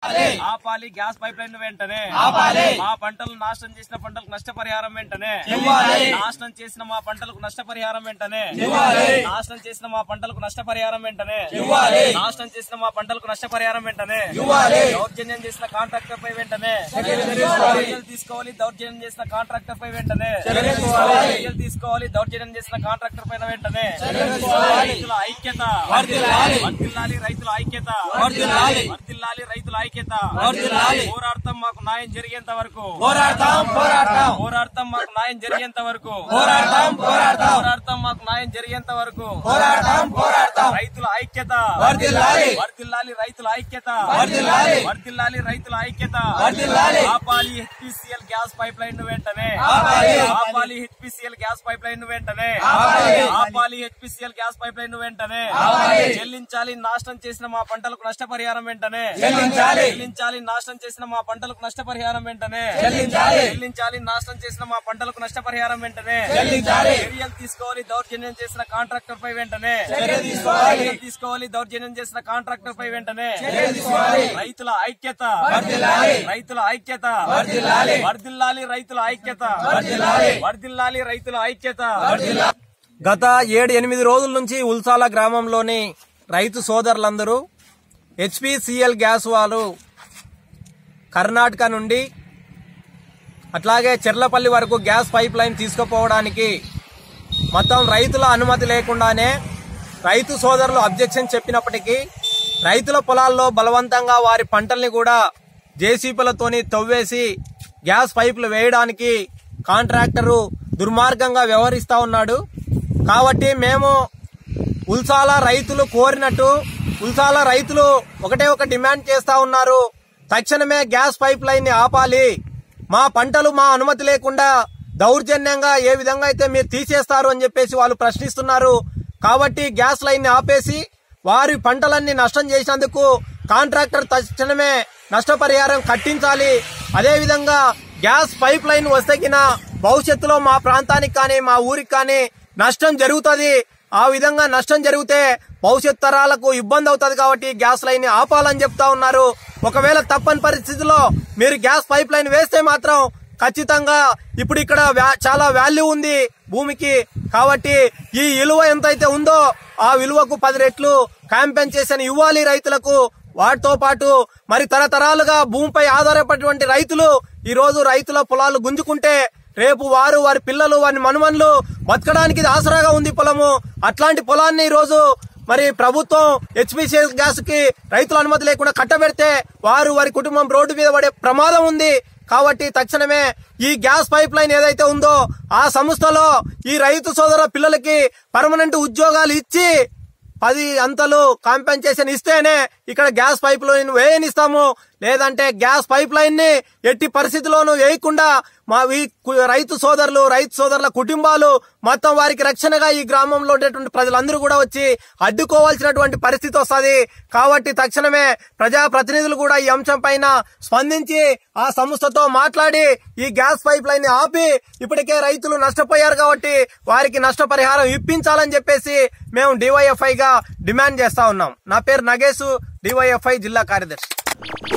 ఆపాలి gas pipe line వెంటనే ఆపాలి. మా పంటలు నాశనం చేసిన పంటలకు నష్టపరిహారం వెంటనే ఇవ్వాలి. నాశనం చేసిన మా పంటలకు నష్టపరిహారం వెంటనే ఇవ్వాలి. నాశనం చేసిన మా పంటలకు నష్టపరిహారం వెంటనే ఇవ్వాలి. నాశనం చేసిన మా పంటలకు నష్టపరిహారం వెంటనే ఇవ్వాలి. దౌర్జన్యం చేసిన కాంట్రాక్టర్ పై వెంటనే చర్యలు తీసుకోవాలి. చర్యలు తీసుకోవాలి దౌర్జన్యం చేసిన కాంట్రాక్టర్ పై వెంటనే చర్యలు తీసుకోవాలి. చర్యలు తీసుకోవాలి దౌర్జన్యం చేసిన కాంట్రాక్టర్ పైన వెంటనే చర్యలు తీసుకోవాలి. రైతుల ఐక్యత వర్ధిల్లాలి. వర్ధిల్లాలి రైతుల ఐక్యత వర్ధిల్లాలి. వర్ధిల్లాలి రైతుల ఐక్యత వర్ధిల్లాలి. పోరాడతాం మాకు న్యాయం జరిగేంత వరకు పోరాడతాం పోరాడతాం పోరాడతాం మాకు న్యాయం జరిగేంత వరకు పోరాడతాం పోరాడతాం పోరాడతాం మాకు న్యాయం జరిగేంత వరకు పోరాడతాం పోరాడతాం రైతుల ఐక్యత వర్ధిల్లాలి. వర్ధిల్లాలి రైతుల ఐక్యత వర్ధిల్లాలి. వర్ధిల్లాలి రైతుల ఐక్యత వర్ధిల్లాలి. ఆపాలి హెచ్పిసిఎల్ గ్యాస్ పైప్ లైన్ వెంటనే ఆపాలి. ఆపాలి హెచ్పిసిఎల్ గ్యాస్ పైప్ లైన్ వెంటనే ఆపాలి. ఆపాలి హెచ్పిసిఎల్ గ్యాస్ పైప్ లైన్ వెంటనే ఆపాలి. చెల్లించాలి నాశనం చేసిన మా పంటలకు నష్టపరిహారం వెంటనే చెల్లించాలి. చెల్లించాలి నాశనం చేసిన మా పంటలకు నష్టపరిహారం వెంటనే చెల్లించాలి. చెల్లించాలి నాశనం చేసిన మా పంటలకు నష్టపరిహారం వెంటనే చెల్లించాలి. చర్యలు తీసుకోవాలి దౌర్జన్యం చేసిన కాంట్రాక్టర్ పై వెంటనే చర్యలు తీసుకోవాలి. చర్యలు తీసుకోవాలి దౌర్జన్యం చేసిన కాంట్రాక్టర్ పై వెంటనే చర్యలు తీసుకోవాలి. రైతుల ఐక్యత వర్ధిల్లాలి. రైతుల ఐక్యత వర్ధిల్లాలి. వర్ధిల్లాలి రైతుల ఐక్యత వర్ధిల్లాలి. వర్ధిల్లాలి రైతుల ఐక్యత వర్ధిల్లాలి. గత ఏడు ఎనిమిది రోజుల నుంచి ఉల్సాల గ్రామంలోని రైతు సోదరులందరూ హెచ్పిసిఎల్ గ్యాస్ వాళ్ళు కర్ణాటక నుండి అట్లాగే చెర్లపల్లి వరకు గ్యాస్ పైప్ లైన్ తీసుకుపోవడానికి మొత్తం రైతుల అనుమతి లేకుండానే రైతు సోదరులు అబ్జెక్షన్ చెప్పినప్పటికీ రైతుల పొలాల్లో బలవంతంగా వారి పంటల్ని కూడా జేసీపీలతోని తవ్వేసి గ్యాస్ పైపులు వేయడానికి కాంట్రాక్టరు దుర్మార్గంగా వ్యవహరిస్తా ఉన్నాడు కాబట్టి మేము ఉల్సాల రైతులు కోరినట్టు ఉల్సాల రైతులు ఒకటే ఒక డిమాండ్ చేస్తా ఉన్నారు తక్షణమే గ్యాస్ పైప్ లైన్ ని ఆపాలి మా పంటలు మా అనుమతి లేకుండా దౌర్జన్యంగా ఏ విధంగా అయితే మీరు తీసేస్తారు అని చెప్పేసి వాళ్ళు ప్రశ్నిస్తున్నారు కాబట్టి గ్యాస్ లైన్ ని ఆపేసి వారి పంటలన్నీ నష్టం చేసినందుకు కాంట్రాక్టర్ తక్షణమే నష్టపరిహారం కట్టించాలి అదేవిధంగా గ్యాస్ పైప్ లైన్ వస్తగిన భవిష్యత్తులో మా ప్రాంతానికి కానీ మా ఊరికి కానీ నష్టం జరుగుతుంది ఆ విధంగా నష్టం జరిగితే భవిష్యత్ తరాలకు ఇబ్బంది అవుతుంది కాబట్టి గ్యాస్ లైన్ ని ఆపాలని చెప్తా ఉన్నారు ఒకవేళ తప్పని పరిస్థితిలో మీరు గ్యాస్ పైప్ లైన్ వేస్తే మాత్రం ఖచ్చితంగా ఇప్పుడు ఇక్కడ వ్యా- చాలా వాల్యూ ఉంది భూమికి కాబట్టి ఈ విలువ ఎంతైతే ఉందో ఆ విలువకు పది రెట్లు కాంపెన్సేషన్ ఇవ్వాలి రైతులకు వాటితో పాటు మరి తరతరాలుగా భూమిపై ఆధారపడినటువంటి రైతులు ఈ రోజు రైతుల పొలాలు గుంజుకుంటే రేపు వారు వారి పిల్లలు వారి మనుమన్లు బతకడానికి ఇది ఆసరాగా ఉంది పొలము అట్లాంటి పొలాన్ని ఈ రోజు మరి ప్రభుత్వం హెచ్పిసిఎల్ గ్యాస్ కి రైతుల అనుమతి లేకుండా కట్టబెడితే వారు వారి కుటుంబం రోడ్డు మీద పడే ప్రమాదం ఉంది కాబట్టి తక్షణమే ఈ గ్యాస్ పైప్ లైన్ ఏదైతే ఉందో ఆ సంస్థలో ఈ రైతు సోదర పిల్లలకి పర్మనెంట్ ఉద్యోగాలు ఇచ్చి పది అంతలు కాంపెన్సేషన్ ఇస్తేనే ఇక్కడ గ్యాస్ పైప్ లైన్ వేయనిస్తాము లేదంటే గ్యాస్ పైప్ లైన్ ని ఎట్టి పరిస్థితిలోనూ వేయకుండా మా ఈ కు- రైతు సోదరులు రైతు సోదరుల కుటుంబాలు మొత్తం వారికి రక్షణగా ఈ గ్రామంలో ఉండేటువంటి ప్రజలందరూ కూడా వచ్చి అడ్డుకోవాల్సినటువంటి పరిస్థితి వస్తుంది కాబట్టి తక్షణమే ప్రజా ప్రతినిధులు కూడా ఈ అంశం పైన స్పందించి ఆ సంస్థతో మాట్లాడి ఈ గ్యాస్ పైప్ లైన్ ని ఆపి ఇప్పటికే రైతులు నష్టపోయారు కాబట్టి వారికి నష్టపరిహారం ఇప్పించాలని చెప్పేసి మేము డివైఎఫ్ఐ గా డిమాండ్ చేస్తా ఉన్నాం నా పేరు నగేశు డివైఎఫ్ఐ జిల్లా కార్యదర్శి